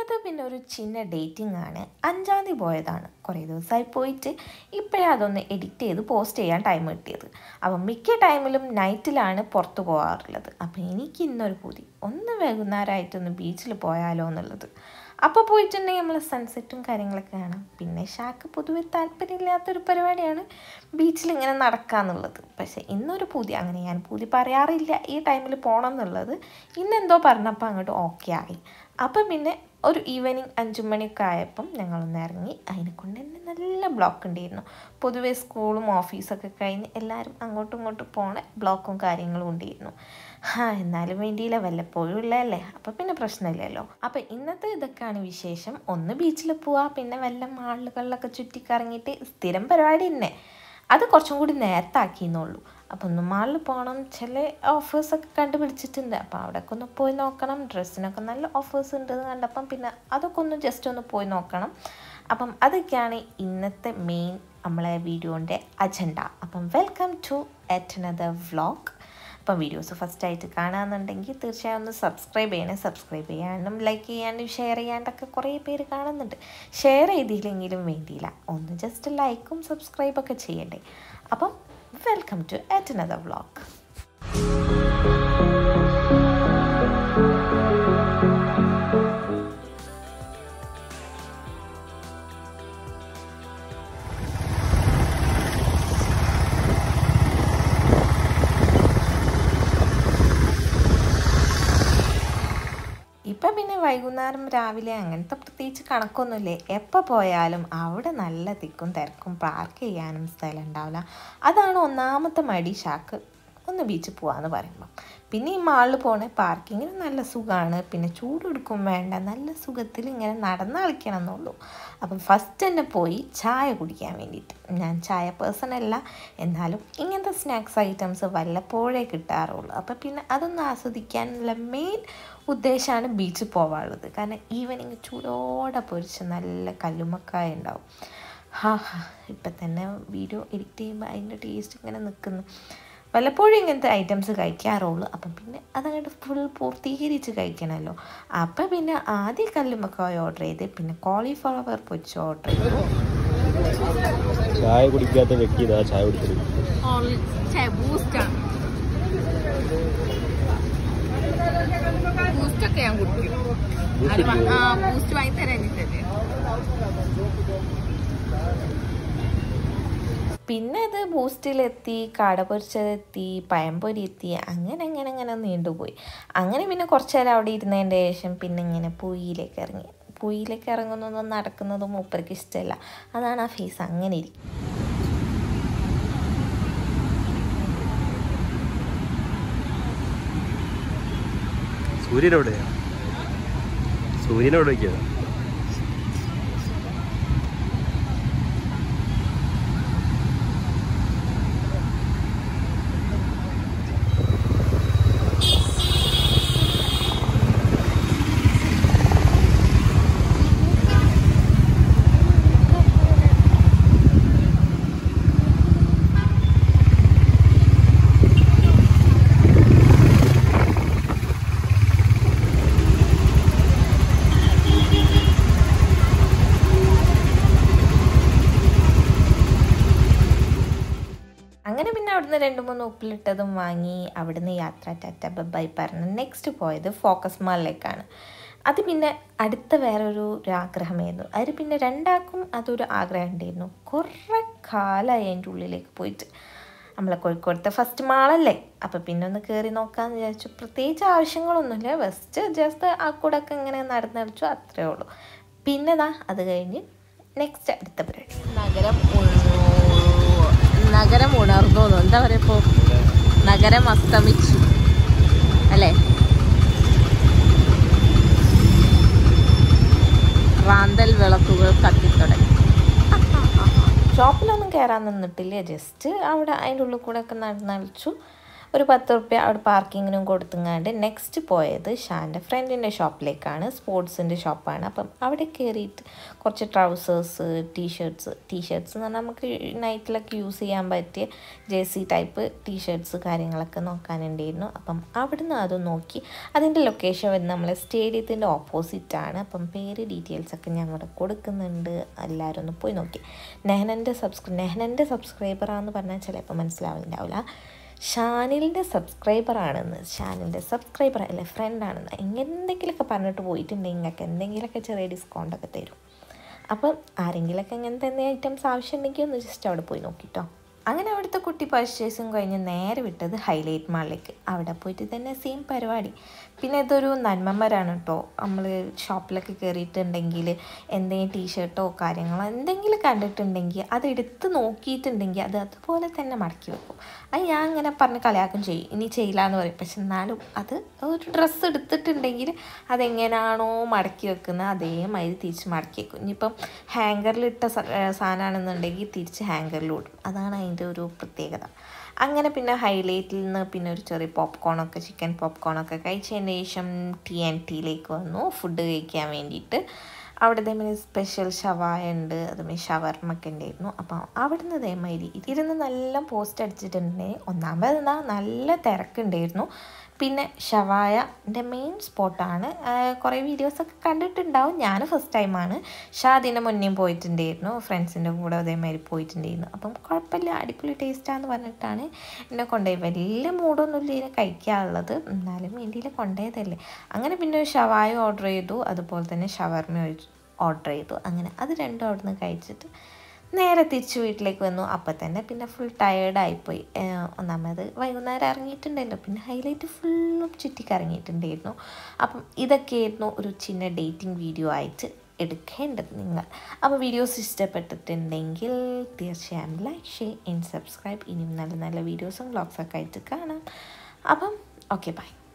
ഇന്നത്തെ പിന്നെ ഒരു ചിന്ന ഡേറ്റിംഗ് ആണ് അഞ്ചാം തീയതി പോയതാണ് കുറേ ദിവസമായി പോയിട്ട് ഇപ്പോഴേ അതൊന്ന് എഡിറ്റ് ചെയ്ത് പോസ്റ്റ് ചെയ്യാൻ ടൈം കിട്ടിയത് അപ്പം മിക്ക ടൈമിലും നൈറ്റിലാണ് പുറത്ത് പോകാറുള്ളത് അപ്പം എനിക്ക് ഇന്നൊരു പൂതി ഒന്ന് വൈകുന്നേരമായിട്ടൊന്ന് ബീച്ചിൽ പോയാലോ എന്നുള്ളത് അപ്പോൾ പോയിട്ടുണ്ടെങ്കിൽ നമ്മൾ സൺസെറ്റും കാര്യങ്ങളൊക്കെ കാണാം പിന്നെ ഷാക്ക് പൊതുവെ താല്പര്യമില്ലാത്തൊരു പരിപാടിയാണ് ബീച്ചിൽ ഇങ്ങനെ നടക്കുക എന്നുള്ളത് പക്ഷേ ഇന്നൊരു പൂതി അങ്ങനെ ഞാൻ പൂതി പറയാറില്ല ഈ ടൈമിൽ പോകണം എന്നുള്ളത് ഇന്നെന്തോ പറഞ്ഞപ്പോൾ അങ്ങോട്ട് ഓക്കെ ആയി അപ്പം പിന്നെ ഒരു ഈവനിങ് അഞ്ചു മണിയൊക്കെ ആയപ്പം ഞങ്ങളൊന്ന് ഇറങ്ങി അതിനെ കൊണ്ട് തന്നെ നല്ല ബ്ലോക്ക് ഉണ്ടായിരുന്നു പൊതുവേ സ്കൂളും ഓഫീസൊക്കെ കഴിഞ്ഞ് എല്ലാവരും അങ്ങോട്ടും ഇങ്ങോട്ടും പോണ ബ്ലോക്കും കാര്യങ്ങളും ഉണ്ടായിരുന്നു ആ എന്നാലും വേണ്ടിയില്ല വല്ലപ്പോഴും ഉള്ളതല്ലേ അപ്പം പിന്നെ പ്രശ്നമില്ലല്ലോ അപ്പം ഇന്നത്തെ ഇതൊക്കെയാണ് വിശേഷം ഒന്ന് ബീച്ചിൽ പോവാ പിന്നെ വല്ല മാളുകളിലൊക്കെ ചുറ്റിക്കറങ്ങിയിട്ട് സ്ഥിരം പരിപാടി തന്നെ അത് കുറച്ചും കൂടി നേരത്തെ ആക്കിയെന്നുള്ളൂ അപ്പം ഒന്ന് മാളിൽ പോകണം ചില ഓഫേഴ്സൊക്കെ കണ്ടുപിടിച്ചിട്ടുണ്ട് അപ്പോൾ അവിടെയൊക്കെ ഒന്ന് പോയി നോക്കണം ഡ്രസ്സിനൊക്കെ നല്ല ഓഫേഴ്സ് ഉണ്ട് എന്ന് കണ്ടപ്പം പിന്നെ അതൊക്കെ ഒന്ന് ജസ്റ്റ് ഒന്ന് പോയി നോക്കണം അപ്പം അതൊക്കെയാണ് ഇന്നത്തെ മെയിൻ നമ്മളെ വീഡിയോൻ്റെ അജണ്ട അപ്പം welcome to yet another vlog അപ്പം വീഡിയോസ് ഫസ്റ്റ് ആയിട്ട് കാണാമെന്നുണ്ടെങ്കിൽ തീർച്ചയായും ഒന്ന് സബ്സ്ക്രൈബ് ചെയ്യണേ സബ്സ്ക്രൈബ് ചെയ്യാനും ലൈക്ക് ചെയ്യാനും ഷെയർ ചെയ്യാണ്ടൊക്കെ കുറേ പേര് കാണുന്നുണ്ട് ഷെയർ ചെയ്തില്ലെങ്കിലും വേണ്ടിയില്ല ഒന്ന് ജസ്റ്റ് ലൈക്കും സബ്സ്ക്രൈബൊക്കെ ചെയ്യണ്ടേ അപ്പം welcome to at another vlog ഇപ്പം പിന്നെ വൈകുന്നേരം രാവിലെ അങ്ങനത്തെ പ്രത്യേകിച്ച് കണക്കൊന്നുമില്ലേ എപ്പോൾ പോയാലും അവിടെ നല്ല തിക്കും തിരക്കും പാർക്ക് ചെയ്യാനും സ്ഥലം ഉണ്ടാവില്ല അതാണ് ഒന്നാമത്തെ മടി ഷാക്ക് ഒന്ന് ബീച്ചിൽ പോവാന്ന് പറയുമ്പം പിന്നെ ഈ മാളിൽ പോണ പാർക്കിങ്ങിന് നല്ല സുഖമാണ് പിന്നെ ചൂടെടുക്കും വേണ്ട നല്ല സുഖത്തിൽ ഇങ്ങനെ നടന്ന് കളിക്കണം എന്നുള്ളൂ അപ്പം ഫസ്റ്റ് തന്നെ പോയി ചായ കുടിക്കാൻ വേണ്ടിയിട്ട് ഞാൻ ചായ പേഴ്സൺ അല്ല എന്നാലും ഇങ്ങനത്തെ സ്നാക്സ് ഐറ്റംസ് വല്ലപ്പോഴേ കിട്ടാറുള്ളൂ അപ്പം പിന്നെ അതൊന്ന് ആസ്വദിക്കാനുള്ള മെയിൻ ഉദ്ദേശമാണ് ബീച്ചിൽ പോകാനുള്ളത് കാരണം ഈവനിങ് ചൂടോടെ പൊരിച്ച് നല്ല കല്ലുമക്കായ ഉണ്ടാവും ഹാ ഹാ ഇപ്പം തന്നെ വീഡിയോ എഡിറ്റ് ചെയ്യുമ്പോൾ അതിൻ്റെ ടേസ്റ്റ് ഇങ്ങനെ നിൽക്കുന്നു വല്ലപ്പോഴും ഇങ്ങനത്തെ ഐറ്റംസ് കഴിക്കാറുള്ളൂ അപ്പം പിന്നെ അതങ്ങോട്ട് ഫുൾ പൂർത്തീകരിച്ച് കഴിക്കണമല്ലോ അപ്പം പിന്നെ ആദ്യം കല്ലുമക്കായ ഓർഡർ ചെയ്ത് പിന്നെ കോളിഫ്ലവർ പൊരിച്ച് ഓർഡർ ചെയ്തു ചായ കുടിക്കാത്ത വ്യക്തി ഇതാ ചായ കുടിച്ചത് ബൂസ്റ്റാണ് ബൂസ്റ്റൊക്കെ ഞാൻ കുടിക്കും അത് വ- ആ ബൂസ്റ്റ് വാങ്ങി തരാനിട്ടല്ലേ പിന്നെ അത് ബൂസ്റ്റിലെത്തി കാട പൊരിച്ചതെത്തി പഴംപൊരി എത്തി അങ്ങനെ അങ്ങനെ അങ്ങനെ നീണ്ടുപോയി അങ്ങനെ പിന്നെ കുറച്ച് നേരം അവിടെ ഇരുന്നതിൻ്റെ ശേഷം പിന്നെ ഇങ്ങനെ പൂയിലേക്ക് ഇറങ്ങി പൂയിലേക്ക് ഇറങ്ങുന്നതും നടക്കുന്നതും മൂപ്പർക്ക് ഇഷ്ടമല്ല അതാണ് ആ ഫേസ് അങ്ങനെ ഇരിക്കും സൂര്യൻ എവിടെയാ സൂര്യൻ എവിടേക്കാ അങ്ങനെ പിന്നെ അവിടുന്ന് രണ്ട് മൂന്ന് ഉപ്പിലിട്ടതും വാങ്ങി അവിടുന്ന് യാത്ര ടാറ്റ ബൈ പറഞ്ഞ് നെക്സ്റ്റ് പോയത് ഫോക്കസ് മാളിലേക്കാണ് അത് പിന്നെ അടുത്ത വേറൊരു ഒരു ആഗ്രഹമായിരുന്നു അതിൽ പിന്നെ രണ്ടാൾക്കും അതൊരു ആഗ്രഹം ഉണ്ടായിരുന്നു കുറേ കാലമായി അതിൻ്റെ ഉള്ളിലേക്ക് പോയിട്ട് നമ്മളെ കോഴിക്കോടത്തെ ഫസ്റ്റ് മാളല്ലേ അപ്പോൾ പിന്നെ ഒന്ന് കയറി നോക്കാമെന്ന് വിചാരിച്ചു പ്രത്യേകിച്ച് ആവശ്യങ്ങളൊന്നുമില്ല ജസ്റ്റ് ജസ്റ്റ് ആ കൂടെ ഒക്കെ ഇങ്ങനെ നടന്നടിച്ചു അത്രേ ഉള്ളൂ പിന്നെ ദാ അത് കഴിഞ്ഞ് നെക്സ്റ്റ് അടുത്ത പരിപാടി നഗരം ഉണർന്നു നഗരം ഉണർന്നു എന്നോ? എന്താ പറയാ ഇപ്പോ നഗരം അസ്തമിച്ചു അല്ലേ റാന്തൽ വിളക്കുകൾ കത്തിത്തുടങ്ങി ഷോപ്പിലൊന്നും കയറാൻ നിന്നിട്ടില്ല ജസ്റ്റ് അവിടെ അതിൻ്റെ ഉള്ളിൽ കൂടെ ഒക്കെ നടന്നളിച്ചു ഒരു പത്ത് റുപ്യ അവിടെ പാർക്കിങ്ങിനും കൊടുത്തുങ്ങാണ്ട് നെക്സ്റ്റ് പോയത് ഷാൻ്റെ ഫ്രണ്ടിൻ്റെ ഷോപ്പിലേക്കാണ് സ്പോർട്സിൻ്റെ ഷോപ്പാണ് അപ്പം അവിടെ കയറിയിട്ട് കുറച്ച് ട്രൗസേഴ്സ് ടീഷർട്ട്സ് ടീഷർട്ട്സ് എന്ന് പറഞ്ഞാൽ നമുക്ക് നൈറ്റിലൊക്കെ യൂസ് ചെയ്യാൻ പറ്റിയ ജേഴ്സി ടൈപ്പ് ടീഷർട്ട്സ് കാര്യങ്ങളൊക്കെ നോക്കാനുണ്ടായിരുന്നു അപ്പം അവിടുന്ന് അത് നോക്കി അതിൻ്റെ ലൊക്കേഷൻ വരുന്നത് നമ്മളെ സ്റ്റേഡിയത്തിൻ്റെ ഓപ്പോസിറ്റാണ് അപ്പം പേര് ഡീറ്റെയിൽസ് ഒക്കെ ഞാൻ ഇവിടെ കൊടുക്കുന്നുണ്ട് എല്ലാവരും ഒന്ന് പോയി നോക്കി നെഹനൻ്റെ സബ്സ്ക്രൈ നെഹനൻ്റെ സബ്സ്ക്രൈബറാന്ന് പറഞ്ഞാൽ ചിലപ്പോൾ മനസ്സിലാവുന്നുണ്ടാവില്ല ഷാനിലിൻ്റെ സബ്സ്ക്രൈബറാണെന്ന് ഷാനിലിൻ്റെ സബ്സ്ക്രൈബർ അല്ല ഫ്രണ്ടാണെന്ന് എന്തെങ്കിലുമൊക്കെ പറഞ്ഞിട്ട് പോയിട്ടുണ്ടെങ്കിൽ നിങ്ങൾക്ക് എന്തെങ്കിലുമൊക്കെ ചെറിയ ഡിസ്കൗണ്ടൊക്കെ തരും അപ്പം ആരെങ്കിലുമൊക്കെ അങ്ങനത്തെ എന്തെങ്കിലും ഐറ്റംസ് ആവശ്യമുണ്ടെങ്കിൽ ഒന്ന് ജസ്റ്റ് അവിടെ പോയി നോക്കിട്ടോ അങ്ങനെ അവിടുത്തെ കുട്ടി പർച്ചേസും കഴിഞ്ഞ് നേരെ വിട്ടത് ഹൈലൈറ്റ് മാളിലേക്ക് അവിടെ പോയിട്ട് തന്നെ സെയിം പരിപാടി പിന്നെ ഇതൊരു നന്മമരാണ് കേട്ടോ നമ്മൾ ഷോപ്പിലൊക്കെ കയറിയിട്ടുണ്ടെങ്കിൽ എന്തെങ്കിലും ടീഷർട്ടോ കാര്യങ്ങളോ എന്തെങ്കിലും കണ്ടിട്ടുണ്ടെങ്കിൽ അത് എടുത്ത് നോക്കിയിട്ടുണ്ടെങ്കിൽ അത് അതുപോലെ തന്നെ മടക്കി വെക്കും അത് ഞാൻ അങ്ങനെ പറഞ്ഞ് കളിയാക്കും ചെയ്യും ഇനി ചെയ്യില്ല എന്ന് പറയും പക്ഷെ എന്നാലും അത് ഒരു ഡ്രസ്സ് എടുത്തിട്ടുണ്ടെങ്കിൽ അതെങ്ങനെയാണോ മടക്കി വെക്കുന്നത് അതേമാതിരി തിരിച്ച് മടക്കി വെക്കും ഇനിയിപ്പം ഹാങ്കറിലിട്ട സാധനമാണെന്നുണ്ടെങ്കിൽ തിരിച്ച് ഹാങ്കറിൽ ഇടും അതാണ് അതിൻ്റെ ഒരു പ്രത്യേകത അങ്ങനെ പിന്നെ ഹൈലൈറ്റിൽ നിന്ന് പിന്നെ ഒരു ചെറിയ പോപ്കോണൊക്കെ ചിക്കൻ പോപ്കോണൊക്കെ കഴിച്ചതിന് ശേഷം ടി എൻ ടിയിലേക്ക് വന്നു ഫുഡ് കഴിക്കാൻ വേണ്ടിയിട്ട് അവിടെ ഇതേമാതിരി സ്പെഷ്യൽ ഷവായ ഉണ്ട് അതുമാതിരി ഷവർമ്മൊക്കെ ഉണ്ടായിരുന്നു അപ്പം അവിടുന്ന് ഇതേമാതിരി ഇരുന്ന് നല്ല പോസ്റ്റ് അടിച്ചിട്ടുണ്ടെങ്കിൽ ഒന്നാമത് എന്താ നല്ല തിരക്കുണ്ടായിരുന്നു പിന്നെ ഷവായൻ്റെ മെയിൻ സ്പോട്ടാണ് കുറേ വീഡിയോസൊക്കെ കണ്ടിട്ടുണ്ടാവും ഞാൻ ഫസ്റ്റ് ടൈമാണ് ഷാ അതിൻ്റെ മുന്നേയും പോയിട്ടുണ്ടായിരുന്നു ഫ്രണ്ട്സിൻ്റെ കൂടെ അതേമാതിരി പോയിട്ടുണ്ടായിരുന്നു അപ്പം കുഴപ്പമില്ല അടിപൊളി ടേസ്റ്റാന്ന് പറഞ്ഞിട്ടാണ് എന്നെ കൊണ്ടുപോയി വലിയ മൂടൊന്നുമില്ല ഇതിനെ കഴിക്കാനുള്ളത് എന്നാലും വേണ്ടിയിൽ കൊണ്ടുപോയതല്ലേ അങ്ങനെ പിന്നെ ഒരു ഷവായ ഓർഡർ ചെയ്തു അതുപോലെ തന്നെ ഷവർമ ഓർഡർ ചെയ്തു അങ്ങനെ അത് രണ്ടും അവിടുന്ന് കഴിച്ചിട്ട് നേരെ തിരിച്ച് വീട്ടിലേക്ക് വന്നു അപ്പം തന്നെ പിന്നെ ഫുൾ ടയേർഡായിപ്പോയി ഒന്നാമത് വൈകുന്നേരം ഇറങ്ങിയിട്ടുണ്ടല്ലോ പിന്നെ ഹൈലൈറ്റ് ഫുള്ളും ചുറ്റിക്കറങ്ങിയിട്ടുണ്ടായിരുന്നു അപ്പം ഇതൊക്കെയായിരുന്നു ഒരു ചിന്ന ഡേറ്റിംഗ് വീഡിയോ ആയിട്ട് എടുക്കേണ്ടത് നിങ്ങൾ അപ്പോൾ വീഡിയോസ് ഇഷ്ടപ്പെട്ടിട്ടുണ്ടെങ്കിൽ തീർച്ചയായും ലൈക്ക് ഷെയർ ആൻഡ് സബ്സ്ക്രൈബ് ഇനിയും നല്ല നല്ല വീഡിയോസും വ്ളോഗ്സൊക്കെ ആയിട്ട് കാണാം അപ്പം ഓക്കെ ബൈ